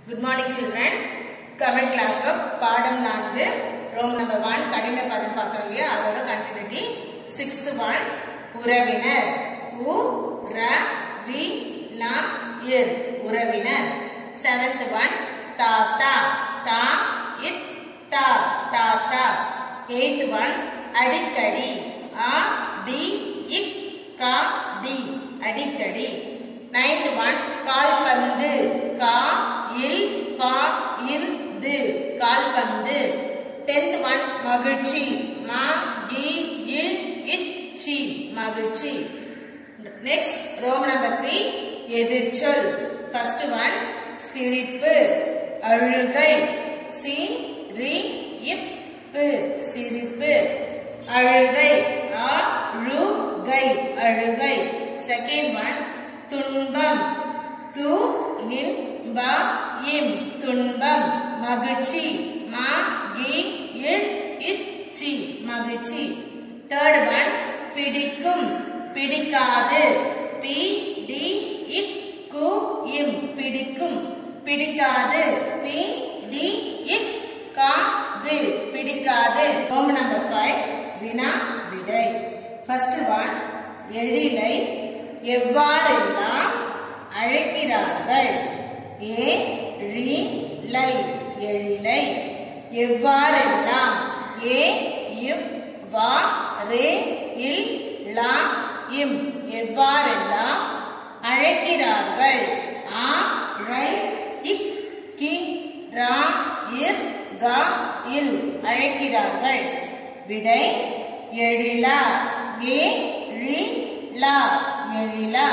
good morning children comment class work பாடம் நான்கு Rome number one கடின பதம் பார்த்தோம் இல்லையா அதோட கண்டினியூட்டி சிக்ஸ்த் ஒன் உறவினர் உ ர வி ந இர் உறவினர் செவன்த் ஒன் தாத்தா தா இத் தா தாத்தா எய்த் ஒன் அடிக்கடி ஆ டி இக் கா டி அடிக்கடி நைன்த் ஒன் கால்பந்து கா இல் பா இல் து கால்பந்து டென்த் ஒன் மகிழ்ச்சி மா கி இல் இச்சி மகிழ்ச்சி நெக்ஸ்ட் ரோம் நம்பர் த்ரீ எதிர்ச்சொல் ஃபர்ஸ்ட் ஒன் சிரிப்பு அழுகை சி ரி இப்பு சிரிப்பு அழுகை அ ழு கை அழுகை செகண்ட் ஒன் துன்பம் து இன் ப இம் துன்பம் மகிழ்ச்சி மா கி இல் இச்சி மகிழ்ச்சி தேர்ட் ஒன் பிடிக்கும் பிடிக்காது பி டி இக் கு இம் பிடிக்கும் பிடிக்காது பி டி இக் கா து பிடிக்காது ஹோம் நம்பர் ஃபைவ் வினா விடை ஃபர்ஸ்ட் ஒன் எழிலை எவ்வாறெல்லாம் அழைக்கிறார்கள் ஏ ரி லை எழிலை எவ்வாறெல்லாம் ஏ இம் வா ரே இல் லா இம் எவ்வாறெல்லாம் அழைக்கிறார்கள் ஆ ரை இக் கி ரா இர் கா இல் அழைக்கிறார்கள் விடை எழிலா ஏ ரி லா எழிலா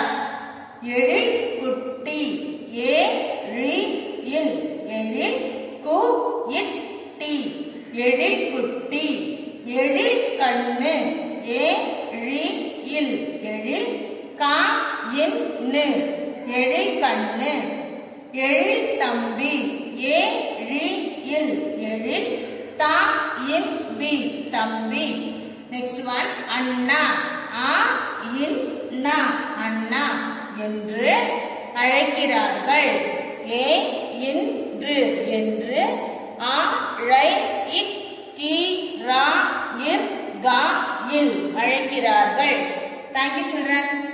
எழில் குட்டி ஏ ரி இல் எழில் கு இட்டி எழில் குட்டி எழில் கண்ணு ஏ ரி இல் எழில் கா இன் நு எழில் கண்ணு எழில் தம்பி ஏ ரி இல் எழில் தா இன் பி தம்பி நெக்ஸ்ட் ஒன் அண்ணா ஆ இன் நா அண்ணா என்று அழைக்கிறார்கள் ஏ இன்று என்று ஆ ழை இக் கி ரா இர் கா இல் அழைக்கிறார்கள் தேங்க்யூ சில்ட்ரன்